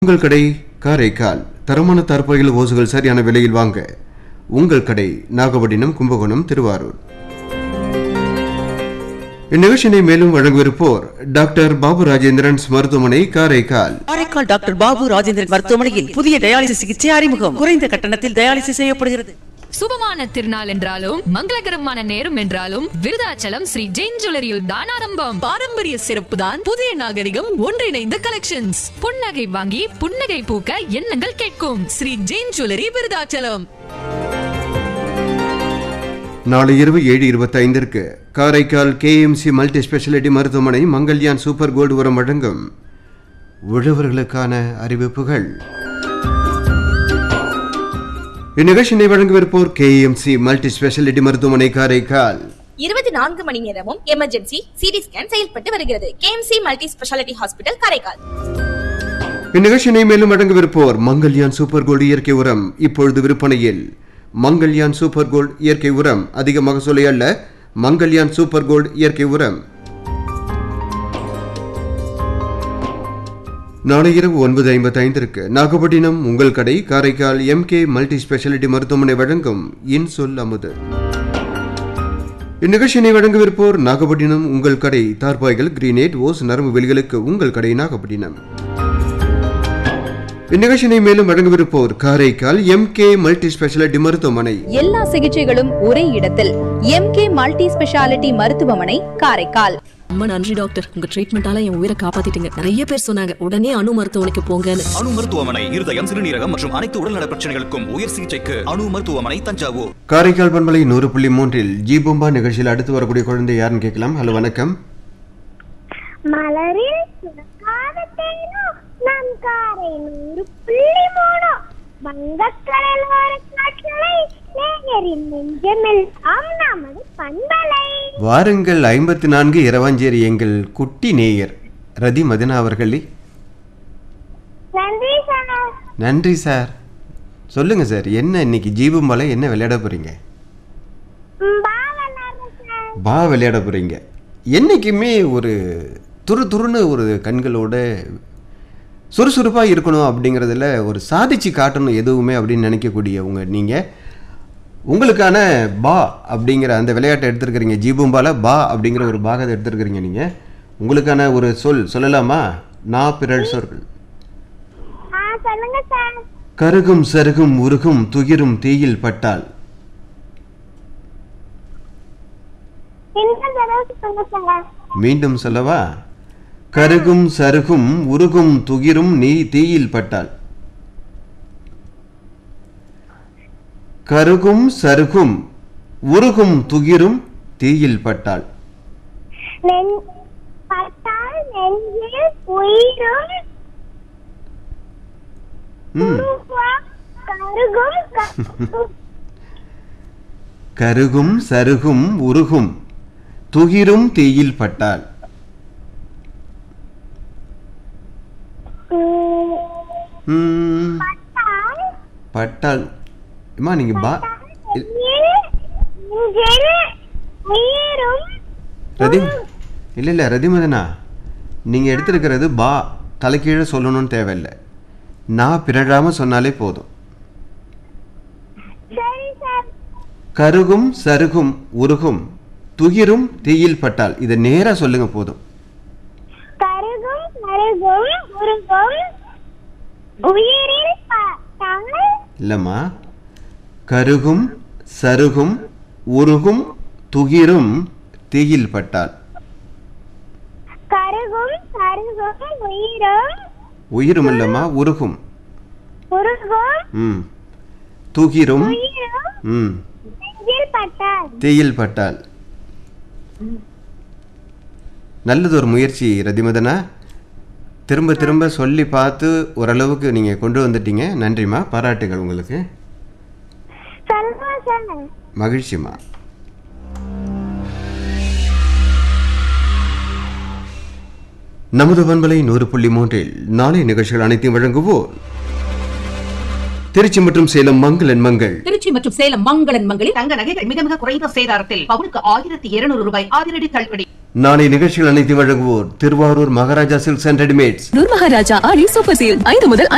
உங்கள் கடை காரைக்கால் தரமான தற்பொருள் ஓசுகள் சரியான விலையில் வாங்க உங்கள் கடை நாகப்பட்டினம் கும்பகோணம் திருவாரூர் இந்நிகழ்ச்சியினை மேலும் வழங்கவிருப்போர் டாக்டர் பாபு ராஜேந்திரன் மருத்துவமனை காரைக்கால் காரைக்கால் டாக்டர் பாபு ராஜேந்திரன் மருத்துவமனையில் புதிய டயாலிசிஸ் சிகிச்சை அறிமுகம் குறைந்த கட்டணத்தில் டயாலிசிஸ் செய்யப்படுகிறது சுபமான திருநாள் என்றாலும் மங்களகரமான நேரம் என்றாலும் விருதாச்சலம் ஸ்ரீ ஜெயின் ஜுவல்லரியில் தான் ஆரம்பம் பாரம்பரிய சிறப்பு தான் புதிய நாகரிகம் ஒன்றிணைந்த கலெக்ஷன்ஸ் புன்னகை வாங்கி புன்னகை பூக்க எண்ணங்கள் கேட்கும் ஸ்ரீ ஜெயின் ஜுவல்லரி விருதாச்சலம் நாளை இரவு ஏழு இருபத்தைந்திற்கு காரைக்கால் கேஎம்சி மல்டி ஸ்பெஷாலிட்டி மருத்துவமனை மங்கல்யான் சூப்பர் கோல்டு உரம் வழங்கும் உழவர்களுக்கான அறிவிப்புகள் இந்நிகழ்ச்சியினை வழங்கவிருப்போர் கேஎம்சி மல்டி ஸ்பெஷாலிட்டி மருத்துவமனை காரைக்கால் இருபத்தி நான்கு மணி நேரமும் எமர்ஜென்சி சிடி ஸ்கேன் செயல்பட்டு வருகிறது KMC multi speciality hospital Karaikal இந்நிகழ்ச்சியினை மேலும் வழங்கவிருப்போர் மங்கல்யான் சூப்பர் கோல்டு இயற்கை உரம் இப்பொழுது விற்பனையில் மங்கல்யான் சூப்பர் கோல்டு இயற்கை உரம் அதிக மகசூலை அல்ல மங்கல்யான் சூப்பர் கோல்டு இயற்கை உரம் நாளை இரவு ஒன்பது ஐம்பத்தி ஐந்திற்கு நாகப்பட்டினம் உங்கள் கடை காரைக்கால் எம்கே மல்டி ஸ்பெஷாலிட்டி மருத்துவமனை வழங்கும் இன்சொல் அமுது இந்நிகழ்ச்சியினை வழங்கவிருப்போர் நாகப்பட்டினம் உங்கள் கடை தார்பாய்கள் கிரீனேட் ஓஸ் நரம்பு வெளிகளுக்கு உங்கள் கடை நாகப்பட்டினம் இந்நிகழ்ச்சியினை மேலும் வழங்கவிருப்போர் காரைக்கால் எம்கே மல்டி ஸ்பெஷாலிட்டி மருத்துவமனை எல்லா சிகிச்சைகளும் ஒரே இடத்தில் எம்கே மல்டி ஸ்பெஷாலிட்டி மருத்துவமனை காரைக்கால் ரொம்ப நன்றி டாக்டர் உங்க ட்ரீட்மெண்டால என் உயிரை காப்பாத்திட்டீங்க நிறைய பேர் சொன்னாங்க உடனே அணு மருத்துவமனைக்கு போங்கன்னு அணு மருத்துவமனை இருதயம் சிறுநீரகம் மற்றும் அனைத்து உடல்நல பிரச்சனைகளுக்கும் உயர் சிகிச்சைக்கு அணு மருத்துவமனை தஞ்சாவூர் காரைக்கால் பண்பலை நூறு புள்ளி மூன்றில் ஜீபூம்பா நிகழ்ச்சியில் அடுத்து வரக்கூடிய குழந்தை யாருன்னு கேட்கலாம் ஹலோ வணக்கம் மலரில் சுரக்காத தேனோ நம் காரை நூறு புள்ளி மூணோ வங்கக்கடல் ஓர காற்றலை நேயரின் நெஞ்சமெல்லாம் நமது பண்பலை வாருங்கள் ஐம்பத்தி நான்கு இரவாஞ்சேரி எங்கள் குட்டி நேயர் ரதி மதினா அவர்களே நன்றி சார் நன்றி சார் சொல்லுங்க சார் என்ன இன்னைக்கு ஜீபும்பால என்ன விளையாட போறீங்க ம், பா விளையாடுறேன் சார் பா விளையாட போறீங்க என்னைக்குமே ஒரு துரு துருன்னு ஒரு கண்களோட சுறுசுறுப்பாக இருக்கணும் அப்படிங்கிறதுல ஒரு சாதிச்சு காட்டணும் எதுவுமே அப்படின்னு நினைக்கக்கூடியவங்க நீங்கள் உங்களுக்கான பா அப்படிங்கிற அந்த விளையாட்டை எடுத்துருக்கிறீங்க ஜீபூம்பால பா அப்படிங்கிற ஒரு பாகத்தை எடுத்துருக்கிறீங்க நீங்கள் உங்களுக்கான ஒரு சொல் சொல்லலாமா நான் பிறல் சொற்கள் ஆ சொல்லுங்க சார் கருகும் சருகும் உருகும் துகிரும் தீயில் பட்டால் இன்னும் தடவை சொல்லுங்க சார் மீண்டும் சொல்லவா கருகும் சருகும் உருகும் துகிரும் நீ தீயில் பட்டால் கருகும் சருகும் உருகும் துகிரும் தீயில் பட்டால் நெஞ் பட்டால் நெஞ்சில் உயிரும் ம் உருவம் கருகும் க- கருகும் சருகும் உருகும் துகிரும் தீயில் பட்டால் ம், ம், பட்டால் பட்டால் அம்மா நீங்க பா இ- ரதி இல்லை இல்லை ரதிமதனா நீங்கள் எடுத்திருக்கிறது பா தலைக்கீழே சொல்லணும்னு தேவையில்லை நான் பிறழாமல் சொன்னாலே போதும் கருகும் சருகும் உருகும் துகிரும் தீயில் பட்டால் இதை நேராக சொல்லுங்க போதும் கருகும் கருகும் உருகும் உயிரில் பட்டால் இல்லைம்மா கருகும் சருகும் உருகும் துகிரும் தீயில் பட்டால் கருகும் கருகும் உயிரும் உயிரும் இல்லைம்மா உருகும் உருகும் ம் துகிரும் உயிரும் ம் நெஞ்சில் பட்டால் தீயில் பட்டால் நல்லது ஒரு முயற்சி ரதிமதனா திரும்ப திரும்ப சொல்லி பார்த்து ஓரளவுக்கு நீங்கள் கொண்டு வந்துட்டீங்க நன்றிம்மா பாராட்டுகள் உங்களுக்கு சொல்லுங்க சார் மகிழ்ச்சிம்மா நமது பண்பலை நூறு புள்ளி மூன்றில் நாளை நிகழ்ச்சிகள் அனைத்தையும் வழங்குவோர் திருச்சி மற்றும் சேலம் மங்களன் மங்கள் திருச்சி மற்றும் சேலம் மங்களன் மங்களில் தங்க நகைகள் மிக மிக குறைந்த சேதாரத்தில் பவுனுக்கு ஆயிரத்தி இருநூறு ரூபாய் அதிரடி தள்ளுபடி நாளை நிகழ்ச்சிகள் அனைத்தையும் வழங்குவோர் Thiruvarur Maharaja silks and readymades Noor Maharaja Aadi super sale ஐந்து முதல்